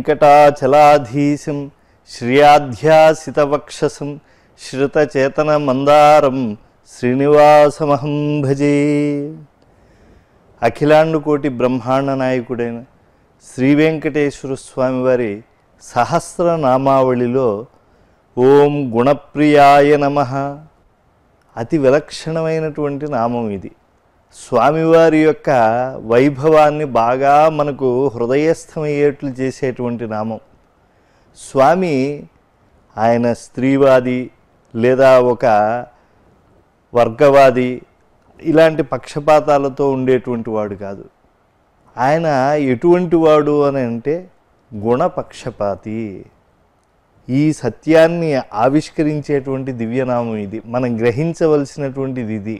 వెంకటాచలాధీశం శ్రియాధ్యాసితవక్షసం శ్రుతచేతన మందారం శ్రీనివాసమహం భజే అఖిలాండుకోటి బ్రహ్మాండ నాయకుడైన శ్రీ వెంకటేశ్వర స్వామి వారి సహస్రనామావళిలో ఓం గుణప్రియాయ నమ అతి విలక్షణమైనటువంటి నామం ఇది స్వామివారి యొక్క వైభవాన్ని బాగా మనకు హృదయస్థమయ్యేట్లు చేసేటువంటి నామం స్వామి ఆయన స్త్రీవాది లేదా ఒక వర్గవాది ఇలాంటి పక్షపాతాలతో ఉండేటువంటి వాడు కాదు ఆయన ఎటువంటి వాడు అని అంటే గుణపక్షపాతి ఈ సత్యాన్ని ఆవిష్కరించేటువంటి దివ్యనామం ఇది మనం గ్రహించవలసినటువంటిది ఇది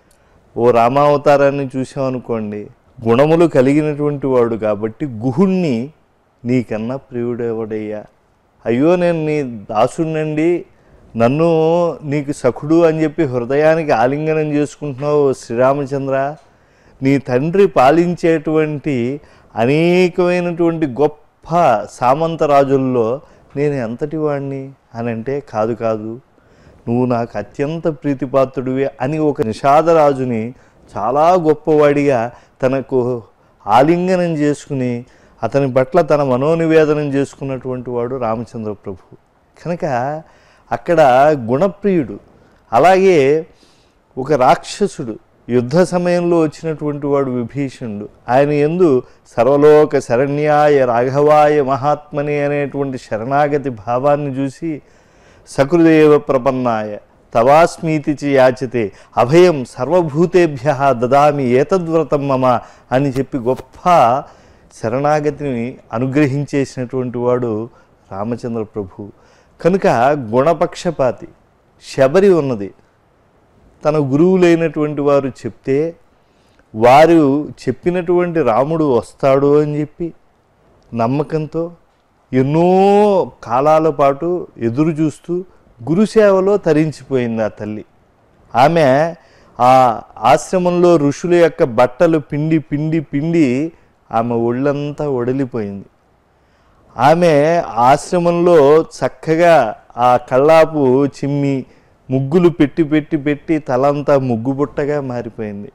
ఓ రామావతారాన్ని చూసామనుకోండి గుణములు కలిగినటువంటి వాడు కాబట్టి గుహుణ్ణి నీకన్నా ప్రియుడెవడయ్యా అయ్యో నేను నీ దాసుడినండి నన్ను నీకు సఖుడు అని చెప్పి హృదయానికి ఆలింగనం చేసుకుంటున్నావు శ్రీరామచంద్ర నీ తండ్రి పాలించేటువంటి అనేకమైనటువంటి గొప్ప సామంత రాజుల్లో నేను ఎంతటి వాడిని అని అంటే కాదు కాదు నువ్వు నాకు అత్యంత ప్రీతిపాత్రుడివి అని ఒక నిషాదరాజుని చాలా గొప్పవాడిగా తనకు ఆలింగనం చేసుకుని అతని పట్ల తన మనోనివేదనం చేసుకున్నటువంటి వాడు రామచంద్ర ప్రభు కనుక అక్కడ గుణప్రియుడు అలాగే ఒక రాక్షసుడు యుద్ధ సమయంలో వచ్చినటువంటి వాడు విభీషణుడు ఆయన ఎందు సర్వలోక శరణ్యాయ రాఘవాయ మహాత్మని అనేటువంటి శరణాగతి భావాన్ని చూసి సకృదేవ ప్రపన్నాయ తవాస్మీతి చ యాచతే అభయం సర్వభూతేభ్య దదామి ఏతద్వ్రతం మమ అని చెప్పి గొప్ప శరణాగతిని అనుగ్రహించేసినటువంటి వాడు రామచంద్ర ప్రభు కనుక గుణపక్షపాతి శబరి ఉన్నది తన గురువులైనటువంటి వారు చెప్తే వారు చెప్పినటువంటి రాముడు వస్తాడు అని చెప్పి నమ్మకంతో ఎన్నో కాలాల పాటు ఎదురు చూస్తూ గురుసేవలో తరించిపోయింది ఆ తల్లి ఆమె ఆ ఆశ్రమంలో ఋషుల యొక్క బట్టలు పిండి పిండి పిండి ఆమె ఒళ్ళంతా ఒడలిపోయింది ఆమె ఆశ్రమంలో చక్కగా ఆ కళ్ళాపు చిమ్మి ముగ్గులు పెట్టి పెట్టి పెట్టి తలంతా ముగ్గు బుట్టగా మారిపోయింది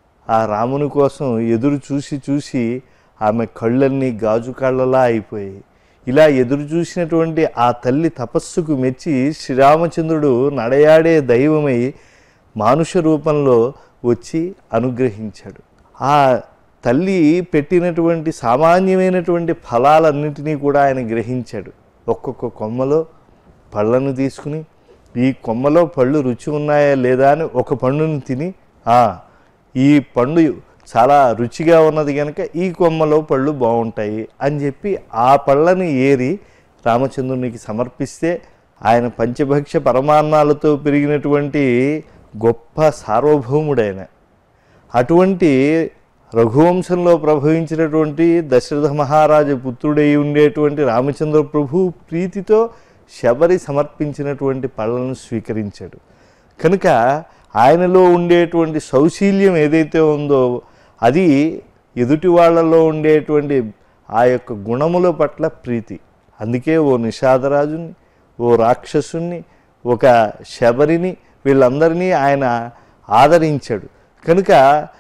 ఆ రాముని కోసం ఎదురు చూసి చూసి ఆమె కళ్ళన్నీ గాజు కళ్ళలా అయిపోయాయి ఇలా ఎదురు చూసినటువంటి ఆ తల్లి తపస్సుకు మెచ్చి శ్రీరామచంద్రుడు నడయాడే దైవమై మానుష రూపంలో వచ్చి అనుగ్రహించాడు ఆ తల్లి పెట్టినటువంటి సామాన్యమైనటువంటి ఫలాలన్నింటినీ కూడా ఆయన గ్రహించాడు ఒక్కొక్క కొమ్మలో పళ్ళను తీసుకుని ఈ కొమ్మలో పళ్ళు రుచి ఉన్నాయా లేదా అని ఒక పండును తిని "ఆ, ఈ పండు చాలా రుచిగా ఉన్నది కనుక ఈ కొమ్మలో పళ్ళు బాగుంటాయి అని చెప్పి ఆ పళ్ళని ఏరి రామచంద్రునికి సమర్పిస్తే ఆయన పంచభక్ష పరమాన్నాలతో పెరిగినటువంటి గొప్ప సార్వభౌముడైన అటువంటి రఘువంశంలో ప్రభవించినటువంటి దశరథ మహారాజు పుత్రుడై ఉండేటువంటి రామచంద్ర ప్రభు ప్రీతితో శబరి సమర్పించినటువంటి పళ్ళను స్వీకరించాడు కనుక ఆయనలో ఉండేటువంటి సౌశీల్యం ఏదైతే ఉందో అది ఎదుటి వాళ్ళలో ఉండేటువంటి ఆ యొక్క గుణముల పట్ల ప్రీతి అందుకే ఓ నిషాదరాజుని ఓ రాక్షసుని ఒక శబరిని వీళ్ళందరినీ ఆయన ఆదరించాడు కనుక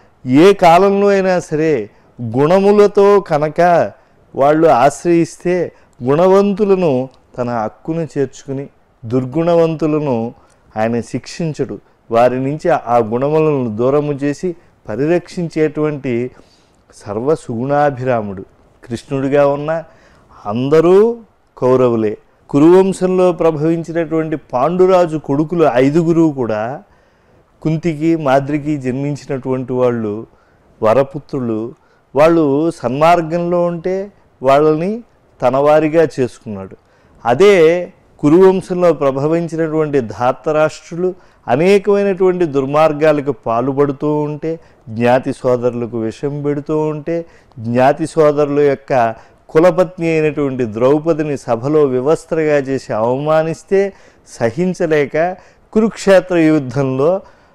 ఏ కాలంలో అయినా సరే గుణములతో కనుక వాళ్ళు ఆశ్రయిస్తే గుణవంతులను తన హక్కును చేర్చుకుని దుర్గుణవంతులను ఆయన శిక్షించడు వారి నుంచి ఆ గుణములను దూరము చేసి పరిరక్షించేటువంటి సర్వ సుగుణాభిరాముడు కృష్ణుడిగా ఉన్న అందరూ కౌరవులే కురువంశంలో ప్రభవించినటువంటి పాండురాజు కొడుకులు ఐదుగురు కూడా కుంతికి మాద్రికి జన్మించినటువంటి వాళ్ళు వరపుత్రులు వాళ్ళు సన్మార్గంలో ఉంటే వాళ్ళని తనవారిగా చేసుకున్నాడు అదే కురువంశంలో ప్రభవించినటువంటి ధాతరాష్ట్రులు అనేకమైనటువంటి దుర్మార్గాలకు పాల్పడుతూ ఉంటే జ్ఞాతి సోదరులకు విషం పెడుతూ ఉంటే జ్ఞాతి సోదరుల యొక్క కులపత్ని అయినటువంటి ద్రౌపదిని సభలో వివస్త్రగా చేసి అవమానిస్తే సహించలేక కురుక్షేత్ర యుద్ధంలో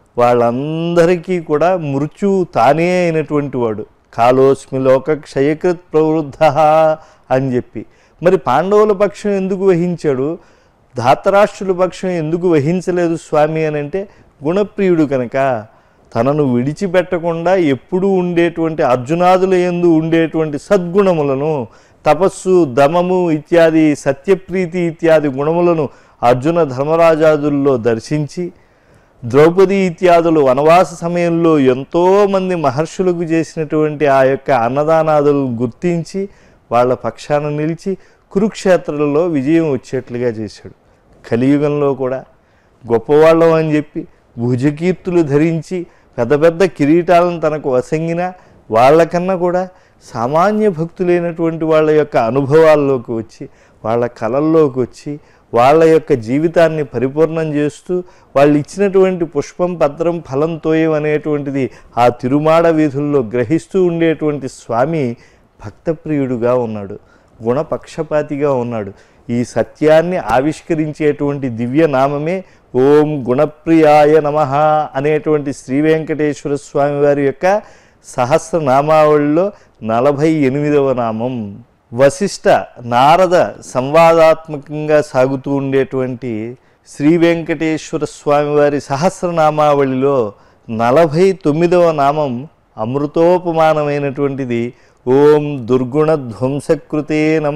వాళ్ళందరికీ కూడా మృత్యువు తానే అయినటువంటి వాడు కాలోస్మి లోక క్షయకృత్ ప్రవృద్ధ అని చెప్పి మరి పాండవుల పక్షం ఎందుకు వహించాడు ధాతరాష్ట్రుల పక్షం ఎందుకు వహించలేదు స్వామి అని అంటే గుణప్రియుడు కనుక తనను విడిచిపెట్టకుండా ఎప్పుడూ ఉండేటువంటి అర్జునాదుల ఎందు ఉండేటువంటి సద్గుణములను తపస్సు దమము ఇత్యాది సత్యప్రీతి ఇత్యాది గుణములను అర్జున ధర్మరాజాదుల్లో దర్శించి ద్రౌపది ఇత్యాదులు వనవాస సమయంలో ఎంతోమంది మహర్షులకు చేసినటువంటి ఆ యొక్క అన్నదానాదులను గుర్తించి వాళ్ళ పక్షాన నిలిచి కురుక్షేత్రంలో విజయం వచ్చేట్లుగా చేశాడు కలియుగంలో కూడా గొప్పవాళ్ళం అని చెప్పి భుజకీర్తులు ధరించి పెద్ద పెద్ద కిరీటాలను తనకు వసంగిన వాళ్ళకన్నా కూడా సామాన్య భక్తులైనటువంటి వాళ్ళ యొక్క అనుభవాల్లోకి వచ్చి వాళ్ళ కళల్లోకి వచ్చి వాళ్ళ యొక్క జీవితాన్ని పరిపూర్ణం చేస్తూ వాళ్ళు ఇచ్చినటువంటి పుష్పం పత్రం ఫలం తోయం అనేటువంటిది ఆ తిరుమాడ వీధుల్లో గ్రహిస్తూ ఉండేటువంటి స్వామి భక్తప్రియుడుగా ఉన్నాడు గుణపక్షపాతిగా ఉన్నాడు ఈ సత్యాన్ని ఆవిష్కరించేటువంటి దివ్య నామమే ఓం గుణప్రియాయ నమ అనేటువంటి శ్రీ వెంకటేశ్వర స్వామి వారి యొక్క సహస్రనామావళిలో నలభై ఎనిమిదవ నామం వశిష్ట నారద సంవాదాత్మకంగా సాగుతూ ఉండేటువంటి శ్రీ వెంకటేశ్వర స్వామి వారి సహస్రనామావళిలో నలభై తొమ్మిదవ నామం అమృతోపమానమైనటువంటిది ఓం దుర్గుణ ధ్వంసకృతే నమ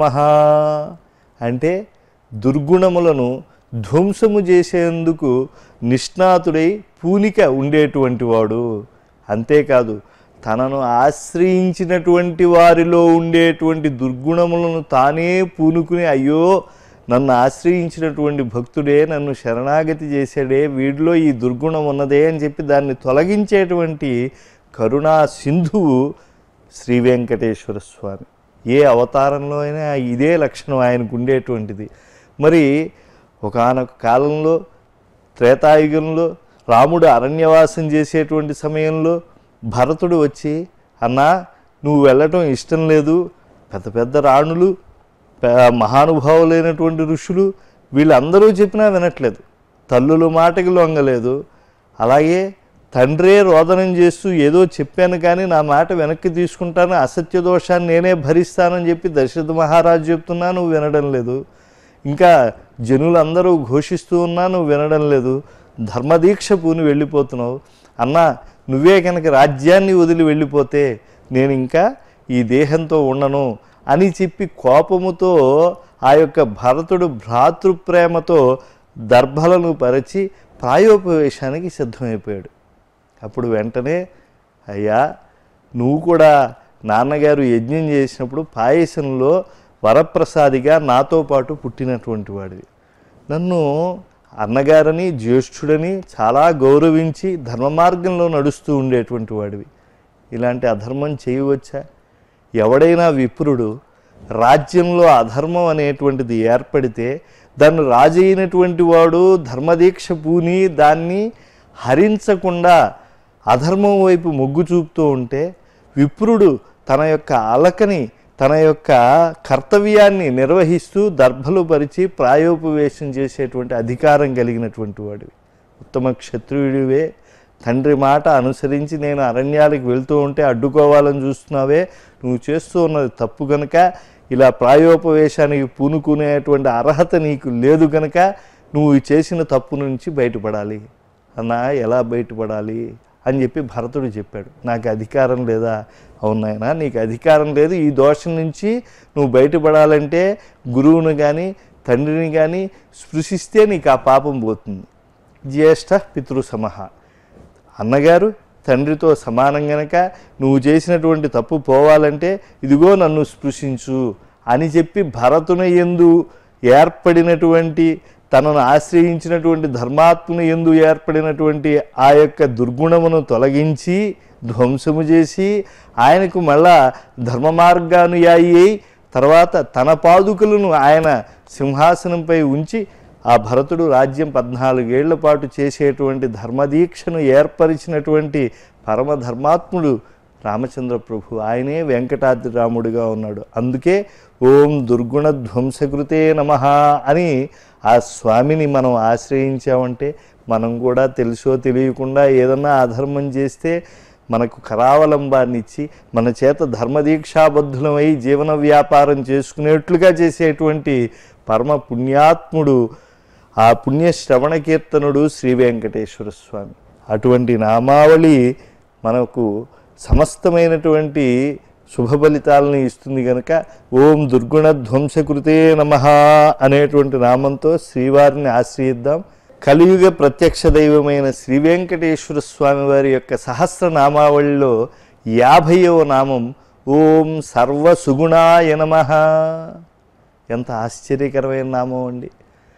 అంటే దుర్గుణములను ధ్వంసము చేసేందుకు నిష్ణాతుడై పూనిక ఉండేటువంటి వాడు అంతేకాదు తనను ఆశ్రయించినటువంటి వారిలో ఉండేటువంటి దుర్గుణములను తానే పూనుకుని అయ్యో నన్ను ఆశ్రయించినటువంటి భక్తుడే నన్ను శరణాగతి చేశాడే వీడిలో ఈ దుర్గుణం ఉన్నదే అని చెప్పి దాన్ని తొలగించేటువంటి కరుణా సింధువు శ్రీ వెంకటేశ్వర స్వామి ఏ అవతారంలో అయినా ఇదే లక్షణం ఆయనకు ఉండేటువంటిది మరి ఒకానొక కాలంలో త్రేతాయుగంలో రాముడు అరణ్యవాసం చేసేటువంటి సమయంలో భరతుడు వచ్చి అన్నా నువ్వు వెళ్ళటం ఇష్టం లేదు పెద్ద పెద్ద రాణులు ప- మహానుభావులైనటువంటి ఋషులు వీళ్ళందరూ చెప్పినా వినట్లేదు తల్లుల మాటకి లొంగలేదు అలాగే తండ్రే రోదనం చేస్తూ ఏదో చెప్పాను కానీ నా మాట వెనక్కి తీసుకుంటాను అసత్య దోషాన్ని నేనే భరిస్తానని చెప్పి దశరథ మహారాజు చెప్తున్నా నువ్వు వినడం లేదు ఇంకా జనులందరూ ఘోషిస్తూ ఉన్నా నువ్వు వినడం లేదు ధర్మదీక్ష పూని వెళ్ళిపోతున్నావు అన్నా నువ్వే కనుక రాజ్యాన్ని వదిలి వెళ్ళిపోతే నేను ఇంకా ఈ దేహంతో ఉండను అని చెప్పి కోపముతో ఆ యొక్క భరతుడు భ్రాతృప్రేమతో దర్భలను పరిచి ప్రాయోపవేశానికి సిద్ధమైపోయాడు అప్పుడు వెంటనే అయ్యా నువ్వు కూడా నాన్నగారు యజ్ఞం చేసినప్పుడు పాయసంలో వరప్రసాదిగా నాతో పాటు పుట్టినటువంటి వాడివి నన్ను అన్నగారని జ్యేష్ఠుడని చాలా గౌరవించి ధర్మ మార్గంలో నడుస్తూ ఉండేటువంటి వాడివి ఇలాంటి అధర్మం చేయవచ్చా ఎవడైనా విప్రుడు రాజ్యంలో అధర్మం అనేటువంటిది ఏర్పడితే దాన్ని రాజు అయినటువంటి వాడు ధర్మదీక్ష పూని దాన్ని హరించకుండా అధర్మం వైపు మొగ్గు చూపుతూ ఉంటే విప్రుడు తన యొక్క అలకని తన యొక్క కర్తవ్యాన్ని నిర్వహిస్తూ దర్భలు పరిచి ప్రాయోపవేశం చేసేటువంటి అధికారం కలిగినటువంటి వాడివి ఉత్తమ క్షత్రియుడివే తండ్రి మాట అనుసరించి నేను అరణ్యాలకు వెళ్తూ ఉంటే అడ్డుకోవాలని చూస్తున్నావే నువ్వు చేస్తూ ఉన్నది తప్పు కనుక ఇలా ప్రాయోపవేశానికి పూనుకునేటువంటి అర్హత నీకు లేదు కనుక నువ్వు ఈ చేసిన తప్పు నుంచి బయటపడాలి అన్నా ఎలా బయటపడాలి అని చెప్పి భరతుడు చెప్పాడు నాకు అధికారం లేదా అవునాయనా నీకు అధికారం లేదు ఈ దోషం నుంచి నువ్వు బయటపడాలంటే గురువుని కానీ తండ్రిని కానీ స్పృశిస్తే నీకు ఆ పాపం పోతుంది జ్యేష్ఠ పితృసమహ అన్నగారు తండ్రితో సమానం గనక నువ్వు చేసినటువంటి తప్పు పోవాలంటే ఇదిగో నన్ను స్పృశించు అని చెప్పి భరతుని ఎందు ఏర్పడినటువంటి తనను ఆశ్రయించినటువంటి ధర్మాత్ముని ఎందు ఏర్పడినటువంటి ఆ యొక్క దుర్గుణమును తొలగించి ధ్వంసము చేసి ఆయనకు మళ్ళా ధర్మ మార్గానుయాయి అయి తర్వాత తన పాదుకలను ఆయన సింహాసనంపై ఉంచి ఆ భరతుడు రాజ్యం పద్నాలుగేళ్ల పాటు చేసేటువంటి ధర్మదీక్షను ఏర్పరిచినటువంటి పరమ ధర్మాత్ముడు రామచంద్ర ప్రభు ఆయనే వెంకటాద్రి రాముడిగా ఉన్నాడు అందుకే ఓం దుర్గుణ ధ్వంసకృతే నమ అని ఆ స్వామిని మనం ఆశ్రయించామంటే మనం కూడా తెలుసో తెలియకుండా ఏదన్నా అధర్మం చేస్తే మనకు కరావలంబాన్ని ఇచ్చి మన చేత ధర్మదీక్షాబద్ధులమై జీవన వ్యాపారం చేసుకునేట్లుగా చేసేటువంటి పరమ పుణ్యాత్ముడు ఆ పుణ్య శ్రవణ కీర్తనుడు శ్రీ వెంకటేశ్వర స్వామి అటువంటి నామావళి మనకు సమస్తమైనటువంటి శుభ ఫలితాలను ఇస్తుంది కనుక ఓం దుర్గుణ ధ్వంసకృతే నమ అనేటువంటి నామంతో శ్రీవారిని ఆశ్రయిద్దాం కలియుగ ప్రత్యక్ష దైవమైన శ్రీ వెంకటేశ్వర స్వామి వారి యొక్క సహస్రనామావళిలో యాభైవ నామం ఓం సర్వసుగుణాయ నమ ఎంత ఆశ్చర్యకరమైన నామం అండి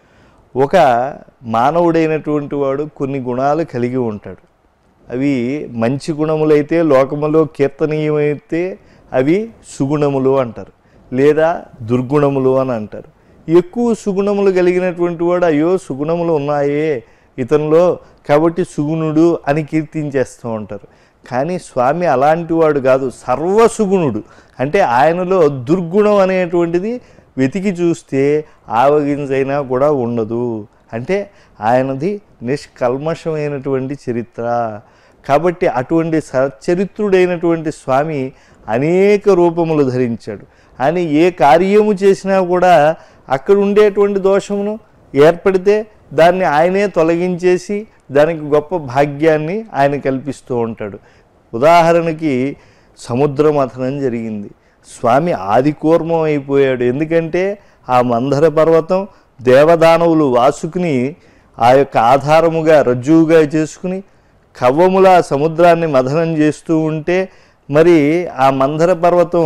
ఒక మానవుడైనటువంటి వాడు కొన్ని గుణాలు కలిగి ఉంటాడు అవి మంచి గుణములైతే లోకములో కీర్తనీయమైతే అవి సుగుణములు అంటారు లేదా దుర్గుణములు అని అంటారు ఎక్కువ సుగుణములు కలిగినటువంటి వాడు అయ్యో సుగుణములు ఉన్నాయే ఇతనిలో కాబట్టి సుగుణుడు అని కీర్తించేస్తూ ఉంటారు కానీ స్వామి అలాంటి వాడు కాదు సర్వసుగుణుడు అంటే ఆయనలో దుర్గుణం అనేటువంటిది వెతికి చూస్తే ఆవగింజైనా కూడా ఉండదు అంటే ఆయనది నిష్కల్మషమైనటువంటి చరిత్ర కాబట్టి అటువంటి సచరిత్రుడైనటువంటి స్వామి అనేక రూపములు ధరించాడు ఆయన ఏ కార్యము చేసినా కూడా అక్కడ ఉండేటువంటి దోషమును ఏర్పడితే దాన్ని ఆయనే తొలగించేసి దానికి గొప్ప భాగ్యాన్ని ఆయన కల్పిస్తూ ఉంటాడు ఉదాహరణకి సముద్ర మథనం జరిగింది స్వామి ఆదికూర్మం అయిపోయాడు ఎందుకంటే ఆ మందర పర్వతం దేవదానవులు వాసుకుని ఆ యొక్క ఆధారముగా రజ్జువుగా చేసుకుని కవ్వముల సముద్రాన్ని మథనం చేస్తూ ఉంటే మరి ఆ మందర పర్వతం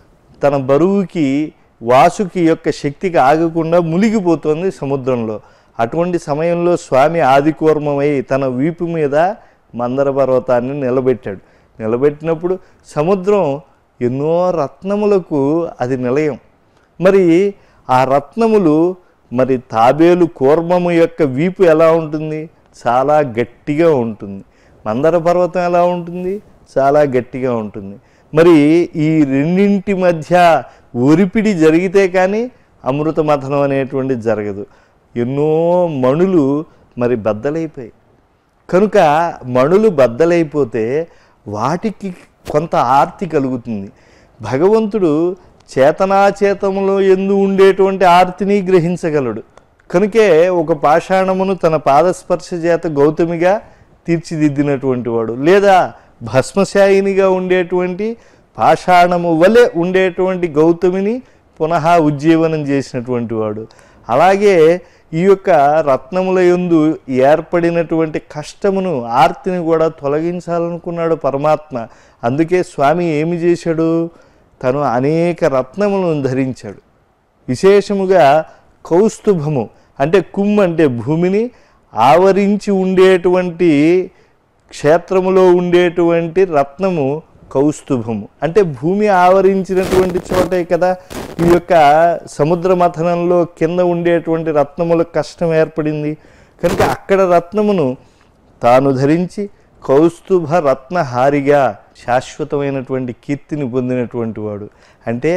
తన బరువుకి వాసుకి యొక్క శక్తికి ఆగకుండా మునిగిపోతుంది సముద్రంలో అటువంటి సమయంలో స్వామి ఆదికూర్మమై తన వీపు మీద మందర పర్వతాన్ని నిలబెట్టాడు నిలబెట్టినప్పుడు సముద్రం ఎన్నో రత్నములకు అది నిలయం మరి ఆ రత్నములు మరి తాబేలు కూర్మము యొక్క వీపు ఎలా ఉంటుంది చాలా గట్టిగా ఉంటుంది మందర పర్వతం ఎలా ఉంటుంది చాలా గట్టిగా ఉంటుంది మరి ఈ రెండింటి మధ్య ఒరిపిడి జరిగితే కానీ అమృత మథనం అనేటువంటిది జరగదు ఎన్నో మణులు మరి బద్దలైపోయాయి కనుక మణులు బద్దలైపోతే వాటికి కొంత ఆర్తి కలుగుతుంది భగవంతుడు చేతనాచేతములో ఎందు ఉండేటువంటి ఆర్తిని గ్రహించగలడు కనుకే ఒక పాషాణమును తన పాదస్పర్శ చేత గౌతమిగా తీర్చిదిద్దినటువంటి వాడు లేదా భస్మశాయినిగా ఉండేటువంటి పాషాణము వలె ఉండేటువంటి గౌతమిని పునః ఉజ్జీవనం చేసినటువంటి వాడు అలాగే ఈ యొక్క రత్నముల యందు ఏర్పడినటువంటి కష్టమును ఆర్తిని కూడా తొలగించాలనుకున్నాడు పరమాత్మ అందుకే స్వామి ఏమి చేశాడు తను అనేక రత్నములను ధరించాడు విశేషముగా కౌస్తుభము అంటే కుమ్ అంటే భూమిని ఆవరించి ఉండేటువంటి క్షేత్రములో ఉండేటువంటి రత్నము కౌస్తుభము అంటే భూమి ఆవరించినటువంటి చోటే కదా ఈ యొక్క సముద్ర మథనంలో కింద ఉండేటువంటి రత్నముల కష్టం ఏర్పడింది కనుక అక్కడ రత్నమును తాను ధరించి కౌస్తుభ రత్నహారిగా శాశ్వతమైనటువంటి కీర్తిని పొందినటువంటి వాడు అంటే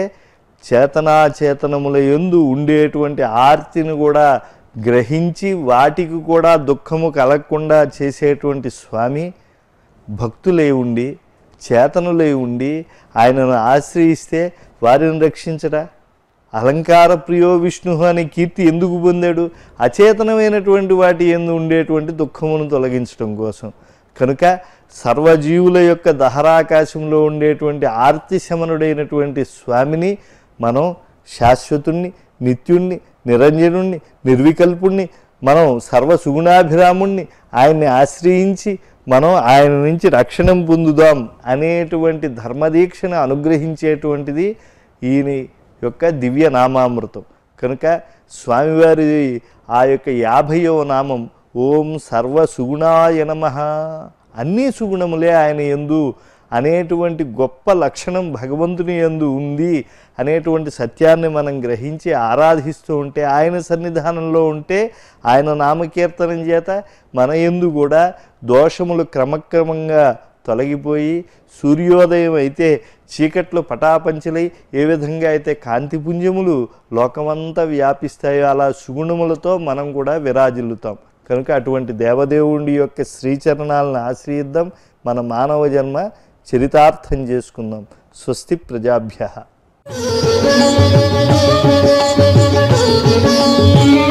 చేతనాచేతనముల ఎందు ఉండేటువంటి ఆర్తిని కూడా గ్రహించి వాటికి కూడా దుఃఖము కలగకుండా చేసేటువంటి స్వామి భక్తులై ఉండి చేతనులై ఉండి ఆయనను ఆశ్రయిస్తే వారిని రక్షించడా అలంకార ప్రియో విష్ణు అనే కీర్తి ఎందుకు పొందాడు అచేతనమైనటువంటి వాటి ఎందు ఉండేటువంటి దుఃఖమును తొలగించడం కోసం కనుక సర్వజీవుల యొక్క దహరాకాశంలో ఉండేటువంటి ఆర్తి శమనుడైనటువంటి స్వామిని మనం శాశ్వతుణ్ణి నిత్యుణ్ణి నిరంజనుణ్ణి నిర్వికల్పుణ్ణి మనం సర్వసుగుణాభిరాముణ్ణి ఆయన్ని ఆశ్రయించి మనం ఆయన నుంచి రక్షణ పొందుదాం అనేటువంటి ధర్మదీక్షను అనుగ్రహించేటువంటిది ఈయన యొక్క దివ్య నామామృతం కనుక స్వామివారి ఆ యొక్క యాభైవ నామం ఓం సర్వసుగుణాయ నమ అన్నీ సుగుణములే ఆయన ఎందు అనేటువంటి గొప్ప లక్షణం భగవంతుని యందు ఉంది అనేటువంటి సత్యాన్ని మనం గ్రహించి ఆరాధిస్తూ ఉంటే ఆయన సన్నిధానంలో ఉంటే ఆయన నామకీర్తనం చేత మన ఎందు కూడా దోషములు క్రమక్రమంగా తొలగిపోయి సూర్యోదయం అయితే చీకట్లు పటాపంచలై ఏ విధంగా అయితే కాంతిపుంజములు లోకమంతా వ్యాపిస్తాయో అలా సుగుణములతో మనం కూడా విరాజిల్లుతాం కనుక అటువంటి దేవదేవుడి యొక్క శ్రీచరణాలను ఆశ్రయిద్దాం మన మానవ జన్మ చరితార్థం చేసుకుందాం స్వస్తి ప్రజాభ్య Thank you.